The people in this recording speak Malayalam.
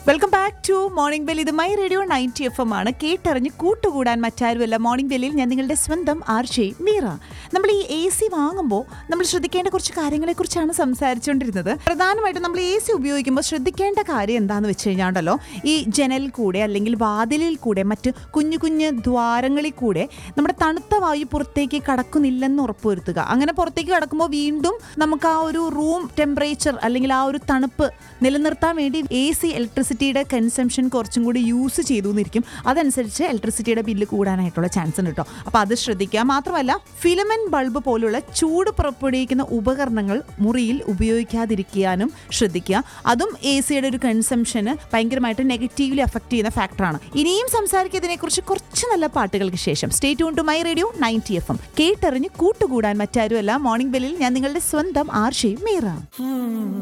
welcome back to morning bell ഇത് my radio ninety F M ആണ് കേട്ടറിഞ്ഞ് കൂട്ടുകൂടാൻ മറ്റാരുമല്ല മോർണിംഗ് ബെല്ലിൽ ഞാൻ നിങ്ങളുടെ സ്വന്തം ആർജെ മീറ നമ്മൾ ഈ എ സി വാങ്ങുമ്പോൾ നമ്മൾ ശ്രദ്ധിക്കേണ്ട കുറച്ച് കാര്യങ്ങളെക്കുറിച്ചാണ് സംസാരിച്ചുകൊണ്ടിരുന്നത് പ്രധാനമായിട്ടും നമ്മൾ എ സി ഉപയോഗിക്കുമ്പോൾ ശ്രദ്ധിക്കേണ്ട കാര്യം എന്താണെന്ന് വെച്ച് കഴിഞ്ഞാണ്ടല്ലോ ഈ ജനൽ കൂടെ അല്ലെങ്കിൽ വാതിലിൽ കൂടെ മറ്റ് കുഞ്ഞു കുഞ്ഞു ദ്വാരങ്ങളിൽ കൂടെ നമ്മുടെ തണുത്ത വായു പുറത്തേക്ക് കടക്കുന്നില്ലെന്ന് ഉറപ്പുവരുത്തുക അങ്ങനെ പുറത്തേക്ക് കടക്കുമ്പോൾ വീണ്ടും നമുക്ക് ആ ഒരു റൂം ടെമ്പറേച്ചർ അല്ലെങ്കിൽ ആ ഒരു തണുപ്പ് നിലനിർത്താൻ വേണ്ടി എ സി ഇലക്ട്രിസിറ്റിയുടെ കൺസംഷൻ കുറച്ചും കൂടി യൂസ് ചെയ്തു എന്നിരിക്കും അതനുസരിച്ച് ഇലക്ട്രിസിറ്റിയുടെ ബില്ല് കൂടാനായിട്ടുള്ള ചാൻസ് ഉണ്ട് കേട്ടോ അപ്പോൾ അത് ശ്രദ്ധിക്കുക മാത്രമല്ല ഫിലമെന്റ് ബൾബ് പോലുള്ള ചൂട് പുറപ്പെടുവിക്കുന്ന ഉപകരണങ്ങൾ മുറിയിൽ ഉപയോഗിക്കാതിരിക്കാനും ശ്രദ്ധിക്കുക അതും എ സിയുടെ ഒരു കൺസംഷന് ഭയങ്കരമായിട്ട് നെഗറ്റീവ്ലി അഫക്റ്റ് ചെയ്യുന്ന ഫാക്ടറാണ് ഇനിയും സംസാരിക്കുന്നതിനെ കുറിച്ച് കുറച്ച് നല്ല പാട്ടുകൾക്ക് ശേഷം stay tune to my radio ninety F M കേട്ടറിഞ്ഞ് കൂട്ടുകൂടാൻ മറ്റാരുമല്ല മോർണിംഗ് ബെല്ലിൽ ഞാൻ നിങ്ങളുടെ സ്വന്തം ആർഷയും മീറ